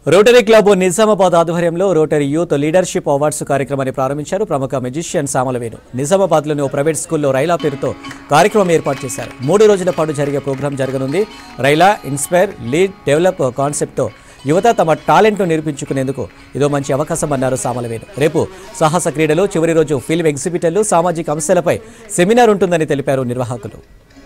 Rotary club Nizamabad ఆధ్వర్యంలో rotary Youth Leadership awards కార్యక్రమాన్ని ప్రారంభించారు ప్రముఖ మెజిషియన్ సామలవేణు నిజామాబాద్లోని ఓ ప్రైవేట్ స్కూల్లో రైలా పేరుతో కార్యక్రమం ఏర్పాటు చేశారు మూడు రోజుల పాటు జరిగే ప్రోగ్రాం జరగనుంది రైలా ఇన్స్పైర్ లీడ్ డెవలప్ కాన్సెప్ట్తో యువత తమ టాలెంట్ను నిరూపించుకునేందుకు ఇదో మంచి అవకాశం అన్నారు సామలవేణు రేపు సాహస క్రీడలు చివరి రోజు ఫిల్మ్ ఎగ్జిబిటర్లు సామాజిక అంశాలపై సెమినార్ ఉంటుందని తెలిపారు నిర్వాహకులు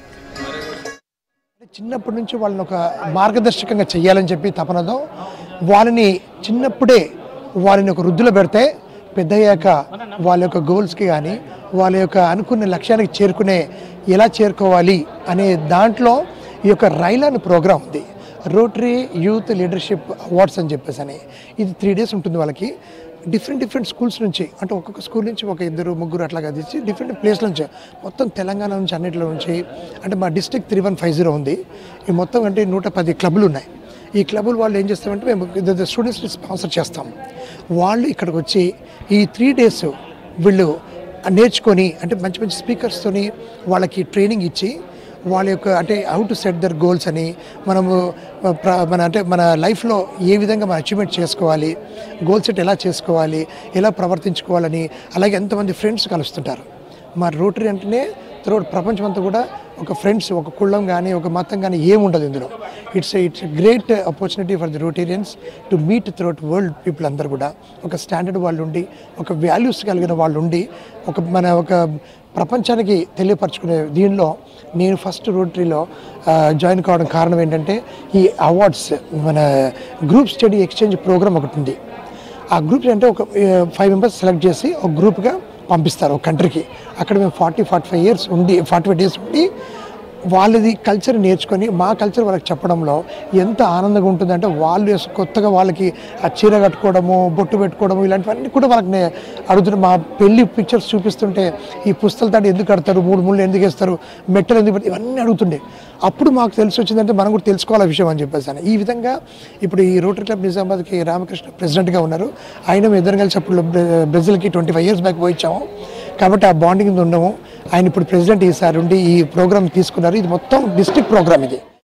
చిన్నప్పటి నుంచి వాళ్ళని ఒక మార్గదర్శకంగా చేయాలని చెప్పి తపనతో వాళ్ళని చిన్నప్పుడే వాళ్ళని ఒక వృద్ధిలో పెడితే పెద్దయ్యాక వాళ్ళ యొక్క గోల్స్కి కానీ వాళ్ళ యొక్క అనుకున్న లక్ష్యానికి చేరుకునే ఎలా చేరుకోవాలి అనే దాంట్లో ఈ యొక్క రైలాన్ ప్రోగ్రాం ఉంది రోటరీ యూత్ లీడర్షిప్ అవార్డ్స్ అని చెప్పేసి అని ఇది త్రీ డేస్ ఉంటుంది వాళ్ళకి డిఫరెంట్ డిఫరెంట్ స్కూల్స్ నుంచి అంటే ఒక్కొక్క స్కూల్ నుంచి ఒక ఇద్దరు ముగ్గురు అట్లాగా తీసి డిఫరెంట్ ప్లేస్ల నుంచి మొత్తం తెలంగాణ నుంచి అన్నిటిలో నుంచి అంటే మా district three one five zero ఉంది ఈ మొత్తం అంటే నూట పది క్లబ్లు ఉన్నాయి ఈ క్లబ్లు వాళ్ళు ఏం చేస్తామంటే మేము ఇద్దరు స్టూడెంట్స్ని స్పాన్సర్ చేస్తాం వాళ్ళు ఇక్కడికి వచ్చి ఈ త్రీ డేస్ వీళ్ళు నేర్చుకొని అంటే మంచి మంచి స్పీకర్స్తోని వాళ్ళకి ట్రైనింగ్ ఇచ్చి వాళ్ళ యొక్క అంటే how to set their goals అని మనము ప్ర- మన అంటే మన లైఫ్లో ఏ విధంగా మనం అచీవ్మెంట్ చేసుకోవాలి గోల్ సెట్ ఎలా చేసుకోవాలి ఎలా ప్రవర్తించుకోవాలని అలాగే ఎంతమంది ఫ్రెండ్స్ కలుస్తుంటారు మా రోటరీ అంటేనే తర్వాత ప్రపంచం అంతా కూడా ఒక ఫ్రెండ్స్ ఒక కుళ్ళం కానీ ఒక మతం కానీ ఏముండదు ఇందులో it's it's great opportunity for the Rotarians to meet throughout world people అందరూ కూడా ఒక స్టాండర్డ్ వాళ్ళు ఉండి ఒక వాల్యూస్ కలిగిన వాళ్ళు ఉండి ఒక మన ఒక ప్రపంచానికి తెలియపరచుకునే దీనిలో నేను ఫస్ట్ రోటరీలో జాయిన్ కావడం కారణం ఏంటంటే ఈ అవార్డ్స్ మన గ్రూప్ స్టడీ ఎక్స్చేంజ్ ప్రోగ్రామ్ ఒకటి ఉంది ఆ గ్రూప్ అంటే ఒక ఫైవ్ మెంబర్స్ సెలెక్ట్ చేసి ఒక గ్రూప్గా పంపిస్తారు ఒక కంట్రీకి అక్కడ మేము ఫార్టీ ఫార్టీ ఫైవ్ ఇయర్స్ ఉండి ఫార్టీ ఫైవ్ డేస్ ఉండి వాళ్ళది కల్చర్ నేర్చుకొని మా కల్చర్ వాళ్ళకి చెప్పడంలో ఎంత ఆనందంగా ఉంటుందంటే వాళ్ళు వేసు- కొత్తగా వాళ్ళకి ఆ చీర కట్టుకోవడము బొట్టు పెట్టుకోవడము ఇలాంటివన్నీ కూడా వాళ్ళకి నే- అడుగుతున్నారు మా పెళ్లి పిక్చర్స్ చూపిస్తుంటే ఈ పుస్తల తాడు ఎందుకు కడతారు మూడు ముళ్ళు ఎందుకు వేస్తారు మెట్టలు ఎందుకు పెడతారు? ఇవన్నీ అడుగుతుండే అప్పుడు మాకు తెలిసి వచ్చిందంటే మనం కూడా తెలుసుకోవాలి ఆ విషయం అని చెప్పేసి అని. ఈ విధంగా ఇప్పుడు ఈ రోటరీ క్లబ్ నిజామాబాద్కి రామకృష్ణ ప్రెసిడెంట్గా ఉన్నారు ఆయన మేము ఇద్దరం కలిసి అప్పుడు బ్రె- బ్రెజిల్కి ట్వంటీ ఫైవ్ ఇయర్స్ బ్యాక్ పోయించాము కాబట్టి ఆ బాండింగ్ ఉండము ఆయన ఇప్పుడు ప్రెసిడెంట్ ఈసారి ఉండి ఈ ప్రోగ్రామ్ తీసుకున్నారు ఇది మొత్తం డిస్ట్రిక్ట్ ప్రోగ్రామ్ ఇది